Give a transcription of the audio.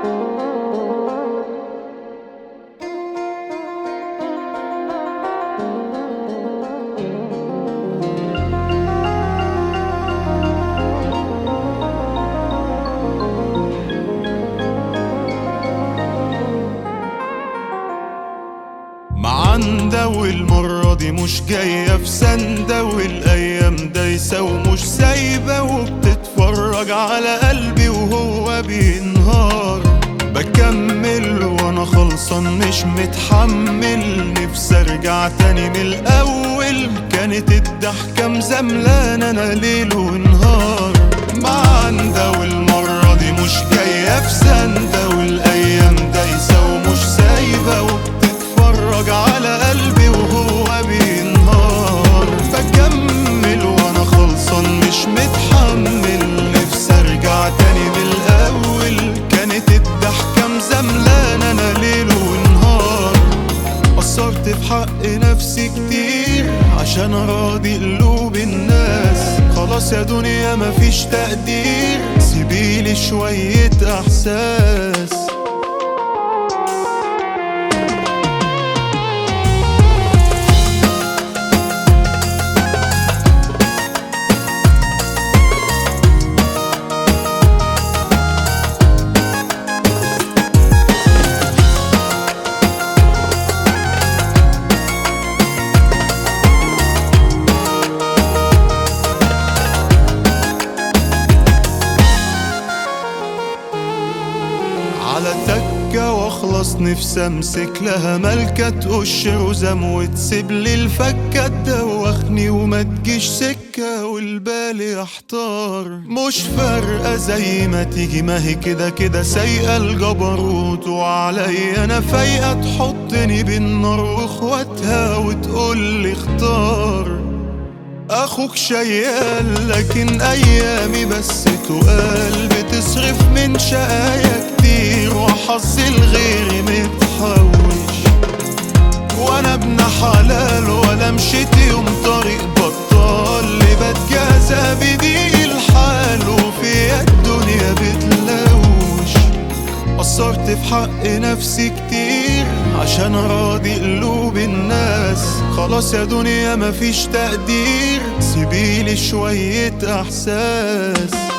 معندة والمرة دي مش جاية في سندة والأيام دايسة ومش سايبة وبتتفرج على قلبي وهو بينهار بكمل وانا خلصان مش متحمل نفسي ارجع تاني من الاول كانت الضحكة مزملانة انا ليل ونهار معندة والمرة دي مش جاية في سندة والايام دايسة ومش سايبة وبتتفرج على قلبي وهو بينهار بكمل وانا خلصان مش متحمل نفسي ارجع تاني من الاول كانت الضحكة مزملانة انا ليل ونهار قصرت في حق نفسي كتير عشان اراضي قلوب الناس خلاص يا دنيا مفيش تقدير سيبيلي شوية احساس على تكة واخلص نفسي امسك لها ملكة تقش رزم وتسيب لي الفكة تدوخني وما تجيش سكة والبال يحتار مش فارقة زي ما تيجي ما هي كده كده سايقة الجبروت وعليا انا فايقة تحطني بين نار واخواتها وتقول لي اختار اخوك شيال لكن ايامي بس تقال بتصرف من شقايا كتير وحظي الغير متحوش وانا ابن حلال ولا مشيت يوم طريق بطال اللي بتجازى بضيق الحال وفيا الدنيا بتلوش قصرت في حق نفسي كتير عشان اراضي قلوب الناس خلاص يا دنيا مفيش تقدير سيبيلي شوية احساس